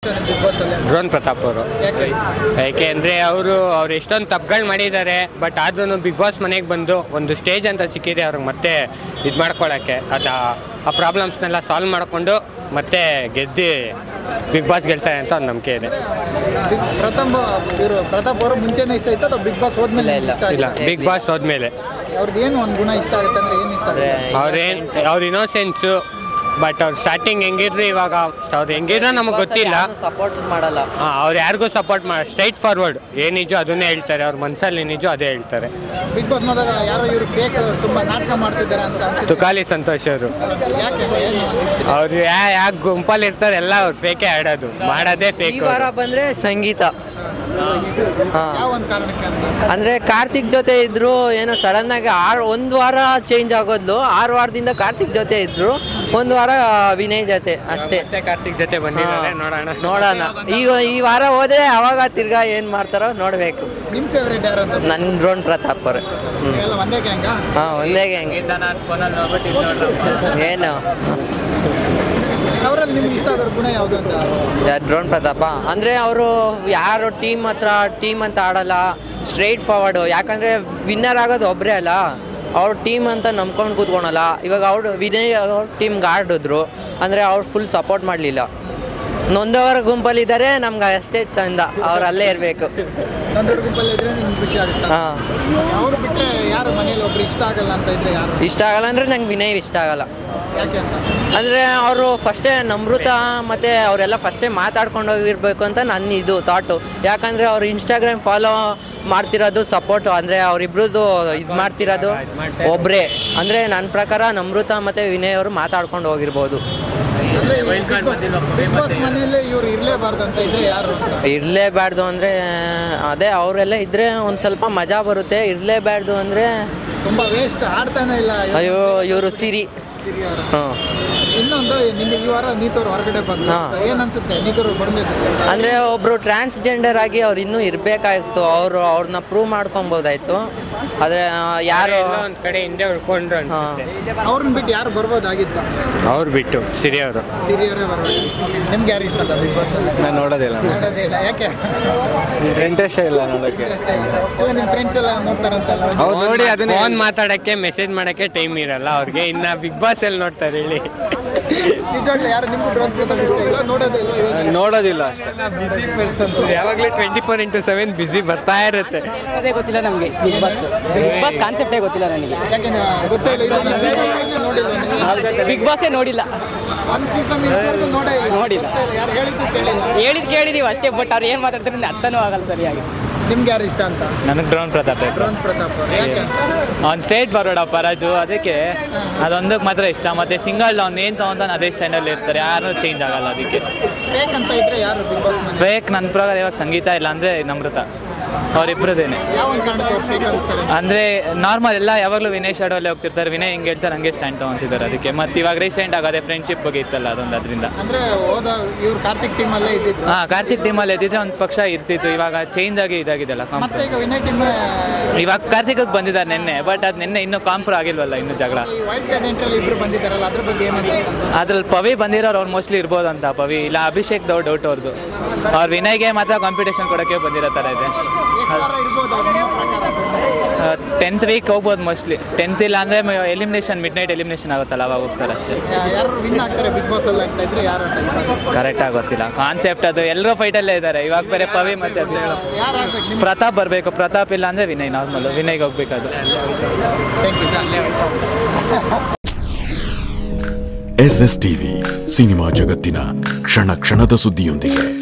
Big boss ಅಲ್ಲಿ drone Pratap ಅವರು ಯಾಕೆ ಯಾಕೆಂದರೆ ಅವರು ಅವ್ರು ಎಷ್ಟೊಂದು ತಪ್ಪುಗಳು ಮಾಡಿದ್ದಾರೆ ಬಟ್ ಆದ್ರೂ ಬಿಗ್ ಬಾಸ್ ಮನೆಗೆ ಬಂದು ಒಂದು ಸ್ಟೇಜ್ ಅಂತ ಸಿಕ್ಕಿದೆ ಅವ್ರಿಗೆ ಮತ್ತೆ ಇದು ಮಾಡ್ಕೊಳ್ಳೋಕ್ಕೆ ಅದು ಆ ಪ್ರಾಬ್ಲಮ್ಸ್ನೆಲ್ಲ ಸಾಲ್ವ್ ಮಾಡಿಕೊಂಡು ಮತ್ತೆ ಗೆದ್ದು ಬಿಗ್ ಬಾಸ್ ಗೆಲ್ತಾರೆ ಅಂತ ಒಂದು ನಂಬಿಕೆ ಇದೆ ಬಿಗ್ ಪ್ರಥಮ್ ಇವರು ಪ್ರತಾಪ್ ಅವರು ಮುಂಚೆನೇ ಇಷ್ಟ ಆಯ್ತು ಅಥವಾ ಬಿಗ್ ಬಾಸ್ ಹೋದ್ಮೇಲೆ ಇಷ್ಟ ಇಲ್ಲ ಆಗಿಲ್ಲ ಬಿಗ್ ಬಾಸ್ ಹೋದ್ಮೇಲೆ ಅವ್ರದ್ದು ಏನು ಒಂದು ಗುಣ ಇಷ್ಟ ಆಗುತ್ತೆ ಅಂದ್ರೆ ಏನು ಇಷ್ಟ ಆಗುತ್ತೆ ಅವ್ರೇನು ಅವ್ರ ಇನ್ನೋಸೆನ್ಸು ಬಟ್ ಅವ್ರು ಸ್ಟಾರ್ಟಿಂಗ್ ಹೆಂಗಿದ್ರು ಇವಾಗ ಅವ್ರು ಹೆಂಗಿದ್ರು ನಮಗೆ ಗೊತ್ತಿಲ್ಲ ಸಪೋರ್ಟ್ ಮಾಡಲ್ಲ ಹಾಂ ಅವ್ರು ಯಾರಿಗೂ ಸಪೋರ್ಟ್ ಮಾಡಿ ಸ್ಟ್ರೈಟ್ ಫಾರ್ವರ್ಡ್ ಏನಿಜೋ ಅದನ್ನೇ ಹೇಳ್ತಾರೆ ಅವ್ರ ಮನಸ್ಸಲ್ಲಿ ಏನಿಜೋ ಅದೇ ಹೇಳ್ತಾರೆ ಬಿಗ್ ಬಾಸ್ ನೋಡಿದಾಗ ಯಾರೋ ಇವರು ಫೇಕ್ ತುಂಬಾ ನಾಟಕ ಮಾಡ್ತಿದ್ದಾರೆ ಅಂತ ಅನ್ಸುತ್ತೆ ತುಕಾಲಿ ಸಂತೋಷ್ ಅವರು ಯಾಕೆ ಏನು ಅನ್ಸುತ್ತೆ? ಅವ್ರು ಯಾ ಯಾಕೆ ಗುಂಪಲ್ಲಿ ಇರ್ತಾರೆ ಎಲ್ಲ ಅವ್ರು ಫೇಕೇ ಆಡೋದು ಮಾಡೋದೇ ಈ ಫೇಕ್ ವಾರ ಬಂದ್ರೆ ಸಂಗೀತ ಹಾ ಯಾವ ಒಂದು ಕಾರಣಕ್ಕೆ ಅಂತ ಅಂದ್ರೆ ಕಾರ್ತಿಕ್ ಜೊತೆ ಇದ್ರು ಏನೋ ಸಡನ್ ಆಗಿ ಆರು ಒಂದು ವಾರ ಚೇಂಜ್ ಆಗೋದ್ಲು ಆರು ವಾರದಿಂದ ಕಾರ್ತಿಕ್ ಜೊತೆ ಇದ್ರು ಒಂದು ವಾರ ವಿನಯ್ ಜೊತೆ ಅಷ್ಟೇ ಮತ್ತೆ ಕಾರ್ತಿಕ್ ಜೊತೆ ಬಂದಿದ್ದಾರೆ ನೋಡೋಣ ನೋಡೋಣ ಈಗ ಈ ವಾರ ಹೋದ್ರೆ ಅವಾಗ ತಿರ್ಗಾ ಏನ್ ಮಾಡ್ತಾರೋ ನೋಡ್ಬೇಕು ನಿಮ್ಮ ಫೇವ್ರೇಟ್ ಯಾರು ಅಂತ ನನ್ ಡ್ರೋನ್ ಪ್ರತಾಪ್ ಅವ್ರೆ ಹ್ಮ್ ಎಲ್ಲ ಒಂದೇ ಗ್ಯಾಂಗ ಹಾ ಒಂದೇ ಹೆಂಗೆ ಏನು ಅವರಲ್ಲಿ ನಿಮ್ಗೆ ಇಷ್ಟ ಆಗೋರ್ ಗುಣ ಯಾವುದು ಅಂತ ಯಾರ್ ಡ್ರೋನ್ ಪ್ರತಾಪ ಅಂದರೆ ಅವರು ಯಾರು ಟೀಮ್ ಹತ್ರ ಟೀಮ್ ಅಂತ ಆಡಲ್ಲ ಸ್ಟ್ರೈಟ್ ಫಾರ್ವರ್ಡು ಯಾಕಂದರೆ ವಿನ್ನರ್ ಆಗೋದು ಒಬ್ಬರೇ ಅಲ್ಲ ಅವ್ರ ಟೀಮ್ ಅಂತ ನಂಬ್ಕೊಂಡು ಕೂತ್ಕೊಳಲ್ಲ ಇವಾಗ ಅವ್ರು ವಿನಯ್ ಅವ್ರ ಟೀಮ್ಗೆ ಆಡಿದ್ರು ಅಂದರೆ ಅವ್ರು ಫುಲ್ ಸಪೋರ್ಟ್ ಮಾಡಲಿಲ್ಲ ನೊಂದವರ ಗುಂಪಲ್ಲಿದ್ದಾರೆ ನಮ್ಗೆ ಅಷ್ಟೇ ಚಂದ ಅವ್ರು ಅಲ್ಲೇ ಇರಬೇಕು ನಂದೂರು ಗುಂಪಲ್ಲಿ ಇದ್ರೆ ನಿಮ್ಗೆ ಖುಷಿ ಆಗುತ್ತಾ ಹಾಂ ಅವ್ರು ಬಿಟ್ಟರೆ ಯಾರು ಮನೇಲಿ ಒಬ್ರು ಇಷ್ಟ ಆಗಲ್ಲ ಅಂತ ಇದ್ರೆ ಯಾರು ಇಷ್ಟ ಆಗಲ್ಲ ಅಂದರೆ ನಂಗೆ ವಿನಯ್ ಇಷ್ಟ ಆಗಲ್ಲ ಯಾಕೆ ಅಂತ ಅಂದರೆ ಅವರು ಫಸ್ಟೇ ನಮೃತ ಮತ್ತು ಅವರೆಲ್ಲ ಫಸ್ಟೇ ಮಾತಾಡ್ಕೊಂಡು ಹೋಗಿರ್ಬೇಕು ಅಂತ ನನ್ನ ಇದು ಥಾಟು ಯಾಕಂದರೆ ಅವ್ರು ಇನ್ಸ್ಟಾಗ್ರಾಮ್ ಫಾಲೋ ಮಾಡ್ತಿರೋದು ಸಪೋರ್ಟು ಅಂದರೆ ಅವರಿಬ್ರದ್ದು ಇದು ಮಾಡ್ತಿರೋದು ಒಬ್ಬರೇ ಅಂದರೆ ನನ್ನ ಪ್ರಕಾರ ನಮೃತ ಮತ್ತು ವಿನಯ್ ಅವರು ಮಾತಾಡ್ಕೊಂಡು ಹೋಗಿರ್ಬೋದು ಅಂದ್ರೆ ಬಿಗ್ ಬಾಸ್ ಮನೆಯಲ್ಲೇ ಇವ್ರು ಇರ್ಲೇಬಾರ್ದು ಅಂತ ಇದ್ರೆ ಯಾರು ಅಂತ ಇರಲೇಬಾರ್ದು ಅಂದರೆ ಅದೇ ಅವರೆಲ್ಲ ಇದ್ದರೆ ಒಂದು ಸ್ವಲ್ಪ ಮಜಾ ಬರುತ್ತೆ ಇರಲೇಬಾರ್ದು ಅಂದರೆ ತುಂಬಾ ವೇಸ್ಟ್ ಆಡ್ತಾನೆ ಇಲ್ಲ ಅಯ್ಯೋ ಇವರು ಸಿರಿ ಸಿರಿ ಅವರು ಹಾಂ ಇನ್ನೊಂದು ನಿನ್ನೆ ಈ ವಾರ ನೀತವ್ರು ಹೊರಗಡೆ ಬಂದ್ರು ಹಾ. ಏನ್ ಅನ್ಸುತ್ತೆ ನೀತವ್ರು ಬರ್ಬೇಕು ಅಂದರೆ ಒಬ್ಬರು ಟ್ರಾನ್ಸ್ಜೆಂಡರ್ ಆಗಿ ಅವ್ರು ಇನ್ನೂ ಇರಬೇಕಾಗಿತ್ತು ಅವರು ಅವ್ರನ್ನ ಪ್ರೂವ್ ಮಾಡ್ಕೊಬೋದಾಯ್ತು ಆದರೆ ಯಾರು ಎಲ್ಲ ಒಂದ್ ಕಡೆ ಹಿಂದೆ ಉಳ್ಕೊಂಡ್ರು ಅನ್ಸುತ್ತೆ ಅವ್ರನ್ನ ಬಿಟ್ಟು ಯಾರು ಬರ್ಬೋದಾಗಿತ್ತು ಅವ್ರು ಬಿಟ್ಟು ಸಿರಿ ಅವರು ಸಿರಿಯವರೇ ಬರ್ಬೋದು ನಿಮ್ಗೆ ಯಾರು ಇಷ್ಟ ಅಲ್ಲ ಬಿಗ್ ಬಾಸ್ ಅಲ್ಲಿ ನಾನು ನೋಡೋದಿಲ್ಲ ನೋಡೋದೇ ಇಲ್ಲ ಯಾಕೆ ಇಂಟ್ರೆಸ್ಟ್ ಇಲ್ಲ ನೋಡೋಕ್ಕೆ ಅಷ್ಟೇ ಎಲ್ಲ ನಿಮ್ಮ ಫ್ರೆಂಡ್ಸ್ ಎಲ್ಲ ನೋಡ್ತಾರಂತಲ್ಲ ಅವ್ರು ನೋಡಿ ಅದನ್ನೇ ಫೋನ್ ಮಾತಾಡಕ್ಕೆ ಮೆಸೇಜ್ ಮಾಡಕ್ಕೆ ಟೈಮ್ ಇರಲ್ಲ ಅವ್ರಿಗೆ ಇನ್ನ ಬಿಗ್ ಬಾಸ್ ಎಲ್ಲಿ ನೋಡ್ತಾರೆ ಹೇಳಿ ನಿಜವಾಗ್ಲೂ ಯಾರು ನಿಮ್ಗೂ ಡ್ರೋನ್ ಪ್ರತಾಪ್ ಇಷ್ಟ ಇಲ್ಲ ನೋಡೋದೇ ಇಲ್ಲ ಇವಾಗ ನೋಡೋದಿಲ್ಲ ಅಷ್ಟೇ ಯಾವಾಗಲೂ ಟ್ವೆಂಟಿ ಫೋರ್ ಇಂಟು ಸೆವೆನ್ ಬಿಸಿ ಬರ್ತಾ ಇರುತ್ತೆ ಅದೇ ಗೊತ್ತಿಲ್ಲ ನಮಗೆ ಬಿಗ್ ಬಾಸ್ ಬಿಗ್ ಬಾಸ್ ಕಾನ್ಸೆಪ್ಟೇ ಗೊತ್ತಿಲ್ಲ ನನಗೆ ಯಾಕೆ ಗೊತ್ತೇ ಇಲ್ಲ ಇದು ಈ season ಒಳಗೆ ನೋಡಿಲ್ಲ ನೀವು. ಬಿಗ್ ಬಾಸೇ ನೋಡಿಲ್ಲ ಒಂದ್ ಸೀಸನ್ ಇದುವರೆಗೂ ನೋಡೇ ಇಲ್ಲ ನೋಡಿಲ್ಲ. ಗೊತ್ತೇ ಇಲ್ಲ, ಯಾರು ಹೇಳಿದ್ದು ಕೇಳಿಲ್ಲ ಹೇಳಿದ್ ಕೇಳಿದೀವಿ ಅಷ್ಟೇ ಬಟ್ ಅವ್ರು ಏನು ಮಾತಾಡ್ತಾರೆ ಅಂತ ಅರ್ಥನೂ ಆಗಲ್ಲ ಸರಿಯಾಗಿ ನಿಮ್ಗೆ ಯಾರು ಇಷ್ಟ ಅಂತ ನನಗೆ ಡ್ರೋನ್ ಪ್ರತಾಪ್ ಡ್ರೋನ್ ಪ್ರತಾಪ್ ಯಾಕೆ ಅವ್ನು ಸ್ಟೇಟ್ ಫಾರ್ವರ್ಡ್ ಅಪ್ಪ ರಾಜು ಅದಕ್ಕೆ ಅದೊಂದಕ್ಕೆ ಮಾತ್ರ ಇಷ್ಟ ಮತ್ತೆ ಸಿಂಗಲ್ ಅವ್ನು ಏನು ತಗೊಂತಾನೆ ಅದೇ ಸ್ಟ್ಯಾಂಡಲ್ಲಿ ಇರ್ತಾರೆ ಯಾರು ಚೇಂಜ್ ಆಗಲ್ಲ ಅದಕ್ಕೆ ಫೇಕ್ ಅಂತ ಇದ್ರೆ ಯಾರು ಬಿಗ್ ಬಾಸ್ ಮನೆ ಫೇಕ್ ನನ್ನ ಪ್ರಕಾರ ಇವಾಗ ಸಂಗೀತ ಇಲ್ಲ ಅಂದರೆ ನಮೃತ ಅವರಿಬ್ಬರದೇನೆ ಯಾವ ಒಂದು ಕಾರಣಕ್ಕೆ ಅವ್ರು ಫೇಕ್ ಅನಿಸ್ತಾರೆ ಅಂದರೆ ನಾರ್ಮಲ್ ಎಲ್ಲ ಯಾವಾಗಲೂ ವಿನಯ್ ಶಾಡೋಲ್ಲೇ ಹೋಗ್ತಿರ್ತಾರೆ ವಿನಯ್ ಹಿಂಗೆ ಹೇಳ್ತಾರೆ ಹಂಗೆ ಸ್ಟ್ಯಾಂಡ್ ತೊಗೊತಿದ್ದಾರೆ ಅದಕ್ಕೆ ಮತ್ತು ಇವಾಗ ರೀಸೆಂಟ್ ಆಗೋದೇ ಫ್ರೆಂಡ್ಶಿಪ್ ಬಗ್ಗೆ ಇತ್ತಲ್ಲ ಅದೊಂದು ಅದರಿಂದ ಅಂದ್ರೆ ಹೋದ ಇವ್ರು ಕಾರ್ತಿಕ್ ಟೀಮ್ ಅಲ್ಲೇ ಇದ್ದಿದ್ರು ಹಾಂ ಕಾರ್ತಿಕ್ ಟೀಮಲ್ಲಿ ಎದ್ದಿದ್ರೆ ಒಂದು ಪಕ್ಷ ಇರ್ತಿತ್ತು ಇವಾಗ ಚೇಂಜ್ ಆಗಿ ಇದಾಗಿದೆಲ್ಲ ಮತ್ತೆ ಕಾಂಪ್ರ ಈಗ ವಿನಯ್ ಟೀಮ್ ಇವಾಗ ಕಾರ್ತಿಕಕ್ಕೆ ಬಂದಿದ್ದಾರೆ ನಿನ್ನೆ ಬಟ್ ಅದು ನಿನ್ನೆ ಇನ್ನೂ ಕಾಂಪ್ರ ಆಗಿಲ್ವಲ್ಲ ಇನ್ನೂ ಜಗಳ ಈ ವೈಲ್ಡ್ ಕಾರ್ಡ್ ಎಂಟ್ರಲ್ಲಿ ಇಬ್ರು ಬಂದಿದ್ದಾರಲ್ಲ ಅದ್ರ ಬಗ್ಗೆ ಏನು ಅನ್ಸುತ್ತೆ ಅದ್ರಲ್ಲಿ ಪವಿ ಬಂದಿರೋರು ಅವ್ರು ಮೋಸ್ಟ್ಲಿ ಇರ್ಬೋದು ಅಂತ ಪವಿ ಇಲ್ಲ ಅಭಿಷೇಕ್ ದೌಡ್ ಡೌಟ್ ಅವ್ರದ್ದು ಅವ್ರು ವಿನಯ್ಗೆ ಮಾತ್ರ ಕಾಂಪಿಟೇಷನ್ ಕೊಡೋಕ್ಕೆ ಬಂದಿರೋ ಥರ ಇದೆ ಎಷ್ಟು ವಾರ ಇರ್ಬೋದು ಅವ್ರು ನಿಮ್ಮ ಪ್ರಕಾರ ಟೆಂತ್ ವೀಕ್ ಹೋಗ್ಬೋದು ಮೋಸ್ಟ್ಲಿ ಟೆಂತ್ ಇಲ್ಲ ಅಂದರೆ ಎಲಿಮಿನೇಷನ್ ಮಿಡ್ ನೈಟ್ ಎಲಿಮಿನೇಷನ್ ಆಗುತ್ತಲ್ಲ ಅವಾಗ ಹೋಗ್ತಾರೆ ಅಷ್ಟೇ ಯಾ- ಯಾರು ವಿನ್ ಆಗ್ತಾರೆ ಬಿಗ್ ಬಾಸ್ ಅಲ್ಲಿ ಅಂತ ಇದ್ರೆ ಯಾರು ಅಂತ ಕರೆಕ್ಟಾಗಿ ಗೊತ್ತಿಲ್ಲ ಕಾನ್ಸೆಪ್ಟ್ ಅದು ಎಲ್ಲರೂ ಫೈಟಲ್ಲೇ ಇದ್ದಾರೆ ಇವಾಗ ಬೇರೆ ಪವಿ ಮತ್ತು ಅದು ಯಾರು ಆಗ್ಬೇಕು ನಿಮ್ಮ ಪ್ರತಾಪ್ ಬರಬೇಕು ಪ್ರತಾಪ್ ಇಲ್ಲ ಅಂದರೆ ವಿನಯ್ ನಾರ್ಮಲ್ ವಿನಯ್ಗೆ ಹೋಗ್ಬೇಕದು thank you S S TV cinema ಜಗತ್ತಿನ ಕ್ಷಣ ಕ್ಷಣದ ಸುದ್ದಿಯೊಂದಿಗೆ